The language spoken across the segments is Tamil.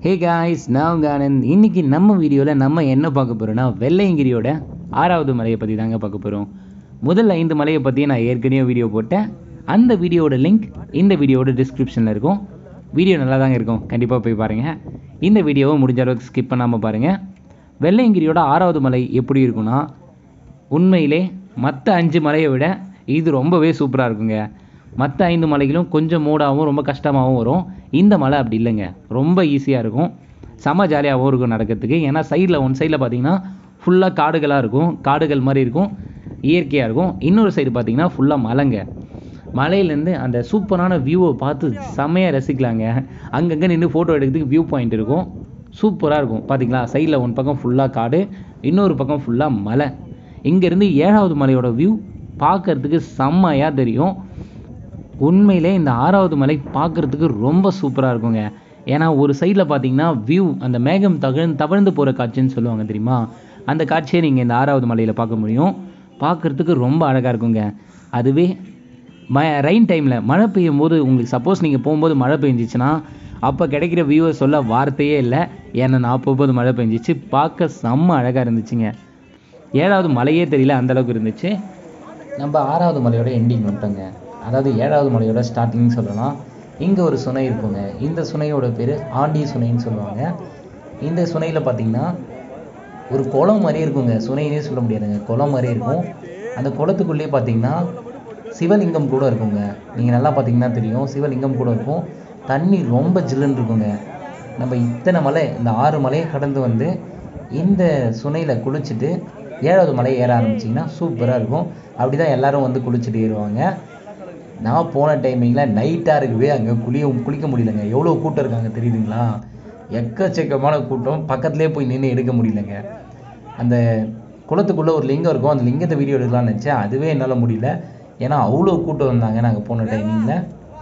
ஹே காய்ஸ் நான் உங்க ஆனந்த் இன்னைக்கு நம்ம வீடியோவில் நம்ம என்ன பார்க்க போகிறோம்னா வெள்ளையங்கிரியோட ஆறாவது மலையை பற்றி தாங்க பார்க்க போகிறோம் முதல் ஐந்து மலையை பற்றி நான் ஏற்கனவே வீடியோ போட்டேன் அந்த வீடியோவோட லிங்க் இந்த வீடியோவோட டிஸ்கிரிப்ஷனில் இருக்கும் வீடியோ நல்லா தாங்க இருக்கும் கண்டிப்பாக போய் பாருங்கள் இந்த வீடியோவை முடிஞ்ச அளவுக்கு ஸ்கிப் பண்ணாமல் பாருங்கள் வெள்ளையங்கிரியோட ஆறாவது மலை எப்படி இருக்குன்னா உண்மையிலே மற்ற அஞ்சு மலையை விட இது ரொம்பவே சூப்பராக இருக்குங்க மற்ற ஐந்து மலைகளும் கொஞ்சம் மூடாகவும் ரொம்ப கஷ்டமாகவும் வரும் இந்த மலை அப்படி இல்லைங்க ரொம்ப ஈஸியாக இருக்கும் செம ஜாலியாகவும் இருக்கும் நடக்கிறதுக்கு ஏன்னா சைடில் ஒன் சைடில் பார்த்தீங்கன்னா ஃபுல்லாக காடுகளாக இருக்கும் காடுகள் மாதிரி இருக்கும் இயற்கையாக இருக்கும் இன்னொரு சைடு பார்த்தீங்கன்னா ஃபுல்லாக மலைங்க மலையிலேருந்து அந்த சூப்பரான வியூவை பார்த்து செமையாக ரசிக்கலாங்க அங்கங்கே நின்று ஃபோட்டோ எடுக்கிறதுக்கு வியூ பாயிண்ட் இருக்கும் சூப்பராக இருக்கும் பார்த்தீங்களா சைடில் ஒன் பக்கம் ஃபுல்லாக காடு இன்னொரு பக்கம் ஃபுல்லாக மலை இங்கேருந்து ஏழாவது மலையோட வியூ பார்க்கறதுக்கு செம்மையாக தெரியும் உண்மையிலே இந்த ஆறாவது மலை பார்க்கறதுக்கு ரொம்ப சூப்பராக இருக்குங்க ஏன்னா ஒரு சைடில் பார்த்தீங்கன்னா வியூ அந்த மேகம் தகழ்ந்து தவழ்ந்து போகிற காட்சின்னு சொல்லுவாங்க தெரியுமா அந்த காட்சியை நீங்கள் இந்த ஆறாவது மலையில் பார்க்க முடியும் பார்க்கறதுக்கு ரொம்ப அழகாக இருக்குங்க அதுவே ம ரெயின் டைமில் மழை பெய்யும் போது உங்களுக்கு சப்போஸ் நீங்கள் போகும்போது மழை பெஞ்சிச்சுன்னா அப்போ கிடைக்கிற வியூவை சொல்ல வார்த்தையே இல்லை ஏன்னா நான் போகும்போது மழை பெஞ்சிச்சு பார்க்க செம்ம அழகாக இருந்துச்சுங்க ஏழாவது மலையே தெரியல அந்த அளவுக்கு இருந்துச்சு நம்ம ஆறாவது மலையோட எண்டிங் வந்துட்டோங்க அதாவது ஏழாவது மலையோட ஸ்டார்டிங் சொல்லலாம் இங்கே ஒரு சுனை இருக்குங்க இந்த சுனையோட பேர் ஆண்டி சுனைன்னு சொல்லுவாங்க இந்த சுனையில் பார்த்தீங்கன்னா ஒரு குளம் மாதிரியே இருக்குங்க சுனைனே சொல்ல முடியாதுங்க குளம் மாதிரியே இருக்கும் அந்த குளத்துக்குள்ளேயே பார்த்தீங்கன்னா சிவலிங்கம் கூட இருக்குங்க நீங்கள் நல்லா பார்த்தீங்கன்னா தெரியும் சிவலிங்கம் கூட இருக்கும் தண்ணி ரொம்ப ஜில்லுன்னு இருக்குங்க நம்ம இத்தனை மலை இந்த ஆறு மலையை கடந்து வந்து இந்த சுனையில் குளிச்சுட்டு ஏழாவது மலை ஏற ஆரம்பிச்சிங்கன்னா சூப்பராக இருக்கும் அப்படி தான் எல்லாரும் வந்து குளிச்சுட்டு ஏறுவாங்க நான் போன டைமிங்கில் நைட்டாக இருக்கவே அங்கே குளிய குளிக்க முடியலங்க எவ்வளோ கூட்டம் இருக்காங்க தெரியுதுங்களா எக்கச்சக்கமான கூட்டம் பக்கத்துலேயே போய் நின்று எடுக்க முடியலங்க அந்த குளத்துக்குள்ளே ஒரு லிங்கம் இருக்கும் அந்த லிங்கத்தை வீடியோ எடுக்கலாம்னு நினச்சேன் அதுவே என்னால் முடியல ஏன்னா அவ்வளோ கூட்டம் வந்தாங்க நாங்கள் போன டைமிங்கில்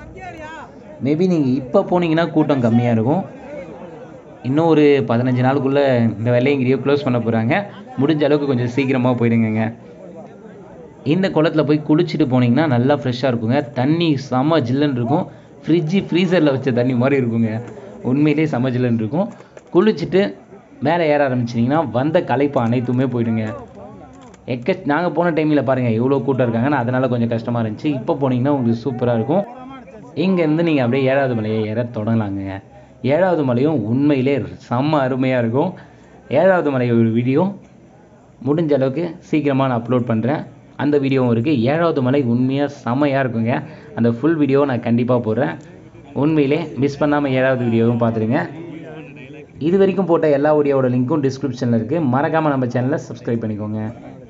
மேபி நீங்கள் இப்போ போனீங்கன்னா கூட்டம் கம்மியாக இருக்கும் இன்னும் ஒரு பதினஞ்சு நாளுக்குள்ளே இந்த வெள்ளையங்கிரியை க்ளோஸ் பண்ண போகிறாங்க முடிஞ்ச அளவுக்கு கொஞ்சம் சீக்கிரமாக போயிடுங்க இந்த குளத்துல போய் குளிச்சுட்டு போனீங்கன்னா நல்லா ஃப்ரெஷ்ஷாக இருக்குங்க தண்ணி செம ஜில்லுன்னு இருக்கும் ஃப்ரிட்ஜு ஃப்ரீசரில் வச்ச தண்ணி மாதிரி இருக்குங்க உண்மையிலே செம ஜில்லுன்னு இருக்கும் குளிச்சுட்டு மேலே ஏற ஆரம்பிச்சிட்டிங்கன்னா வந்த களைப்பு அனைத்துமே போயிடுங்க எக்க நாங்கள் போன டைமில் பாருங்கள் எவ்வளோ கூட்டம் இருக்காங்கன்னு அதனால் கொஞ்சம் கஷ்டமாக இருந்துச்சு இப்போ போனீங்கன்னா உங்களுக்கு சூப்பராக இருக்கும் இங்கேருந்து நீங்கள் அப்படியே ஏழாவது மலையை ஏற தொடங்கலாங்க ஏழாவது மலையும் உண்மையிலே செம்ம அருமையாக இருக்கும் ஏழாவது மலையோட வீடியோ முடிஞ்ச அளவுக்கு சீக்கிரமாக நான் அப்லோட் பண்ணுறேன் அந்த வீடியோவும் இருக்குது ஏழாவது மலை உண்மையாக செம்மையாக இருக்குங்க அந்த ஃபுல் வீடியோவை நான் கண்டிப்பாக போடுறேன் உண்மையிலே மிஸ் பண்ணாமல் ஏழாவது வீடியோவும் பார்த்துருங்க இது வரைக்கும் போட்ட எல்லா வீடியோவோட லிங்க்கும் டிஸ்கிரிப்ஷனில் இருக்குது மறக்காமல் நம்ம சேனலை சப்ஸ்கிரைப் பண்ணிக்கோங்க